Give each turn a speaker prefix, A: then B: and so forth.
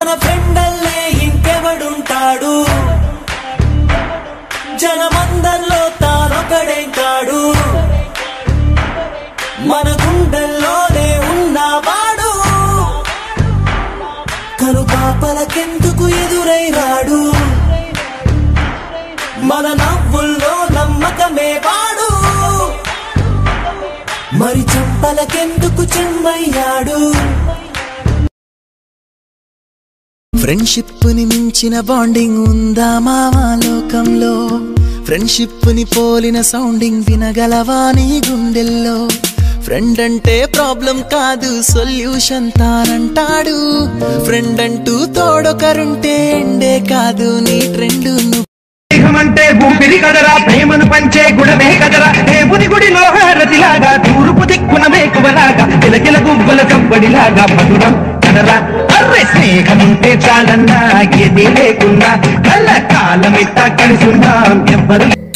A: మన ఫ్రెండల్లే ఇంకెవడుంటాడు జనమందరిలో తానొకడే కాడు మన గుండెల్లోనే ఉన్నవాడు కనుపాపలకెందుకు ఎదురై రాడు మన నవ్వుల్లో నమ్మకమే వాడు మరి చంపలకెందుకు చెమ్మయ్యాడు
B: ఫ్రెండ్షిప్ ని మించిన బాండింగ్ ఉందా మావా లోకంలో ఫ్రెండ్షిప్ ని పోలిన సౌండింగ్ వినగలవా నీ గుండెల్లో ఫ్రెండ్ అంటే ప్రాబ్లం కాదు సొల్యూషన్ తానంటాడు ఫ్రెండ్ అంటూ తోడొకరుంటే ఎండే కాదు నీ ట్రెండ్ నువ్వు
C: స్నేహమంటే ఊపిరి కదరా ప్రేమను పంచే గుణమే కదరా దేవుని గుడిలో హారతిలాగా తూర్పు దిక్కున మేకువలాగా కిలకిల గువ్వల చప్పడిలాగా మధురం కదరా అర్రె స్నేహముంటే చాలన్నా ఏది లేకున్నా కళ్ళ కాలమిట్ట కలిసుందాం ఎవ్వరు